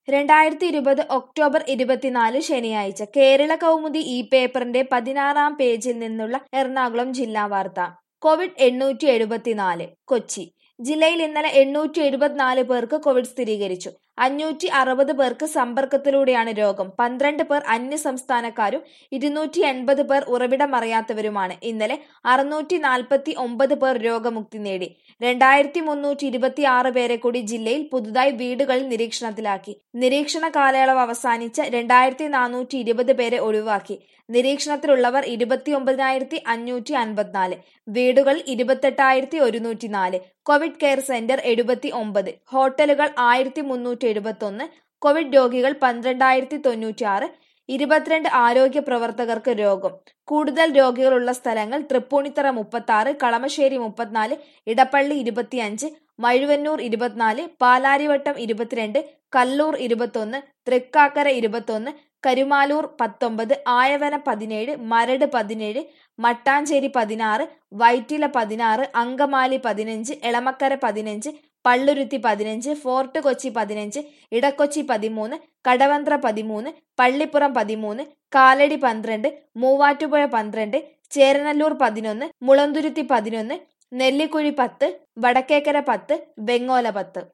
രണ്ടായിരത്തി ഇരുപത് ഒക്ടോബർ ഇരുപത്തിനാല് ശനിയാഴ്ച കേരള കൗമുദി ഈ പേപ്പറിന്റെ പതിനാറാം പേജിൽ നിന്നുള്ള എറണാകുളം ജില്ലാ വാർത്ത കോവിഡ് എണ്ണൂറ്റി എഴുപത്തിനാല് കൊച്ചി ജില്ലയിൽ ഇന്നലെ എണ്ണൂറ്റി എഴുപത്തിനാല് പേർക്ക് കോവിഡ് സ്ഥിരീകരിച്ചു അഞ്ഞൂറ്റി അറുപത് പേർക്ക് സമ്പർക്കത്തിലൂടെയാണ് രോഗം പന്ത്രണ്ട് പേർ അന്യ സംസ്ഥാനക്കാരും ഇരുന്നൂറ്റി എൺപത് പേർ ഉറവിടമറിയാത്തവരുമാണ് ഇന്നലെ അറുന്നൂറ്റി നാൽപ്പത്തി ഒമ്പത് പേർ രോഗമുക്തി നേടി രണ്ടായിരത്തി മുന്നൂറ്റി ഇരുപത്തി ആറ് പേരെ കൂടി ജില്ലയിൽ പുതുതായി വീടുകളിൽ നിരീക്ഷണത്തിലാക്കി നിരീക്ഷണ കാലയളവ് അവസാനിച്ച രണ്ടായിരത്തി നാനൂറ്റി ഇരുപത് പേരെ ഒഴിവാക്കി നിരീക്ഷണത്തിലുള്ളവർ ഇരുപത്തി ഒമ്പതിനായിരത്തി അഞ്ഞൂറ്റി അൻപത്തിനാല് വീടുകൾ ഇരുപത്തെട്ടായിരത്തി ഒരുന്നൂറ്റി നാല് കോവിഡ് കെയർ സെന്റർ എഴുപത്തി ഒമ്പത് ഹോട്ടലുകൾ ആയിരത്തി മുന്നൂറ്റി എഴുപത്തി ഒന്ന് കോവിഡ് രോഗികൾ പന്ത്രണ്ടായിരത്തി തൊണ്ണൂറ്റി ആറ് ഇരുപത്തിരണ്ട് ആരോഗ്യ പ്രവർത്തകർക്ക് രോഗം കൂടുതൽ രോഗികളുള്ള സ്ഥലങ്ങൾ തൃപ്പൂണിത്തറ മുപ്പത്തി ആറ് കളമശ്ശേരി മുപ്പത്തിനാല് ഇടപ്പള്ളി ഇരുപത്തിയഞ്ച് മഴുവന്നൂർ ഇരുപത്തിനാല് പാലാരിവട്ടം ഇരുപത്തിരണ്ട് കല്ലൂർ ഇരുപത്തൊന്ന് തൃക്കാക്കര ഇരുപത്തൊന്ന് കരുമാലൂർ പത്തൊമ്പത് ആയവന പതിനേഴ് മരട് പതിനേഴ് മട്ടാഞ്ചേരി പതിനാറ് വൈറ്റില പതിനാറ് അങ്കമാലി പതിനഞ്ച് എളമക്കര പതിനഞ്ച് പള്ളുരുത്തി പതിനഞ്ച് ഫോർട്ട് കൊച്ചി പതിനഞ്ച് ഇടക്കൊച്ചി പതിമൂന്ന് കടവന്ത്ര പതിമൂന്ന് പള്ളിപ്പുറം പതിമൂന്ന് കാലടി പന്ത്രണ്ട് മൂവാറ്റുപുഴ പന്ത്രണ്ട് ചേരനല്ലൂർ പതിനൊന്ന് മുളന്തുരുത്തി പതിനൊന്ന് നെല്ലിക്കുഴി പത്ത് വടക്കേക്കര പത്ത് വെങ്ങോല പത്ത്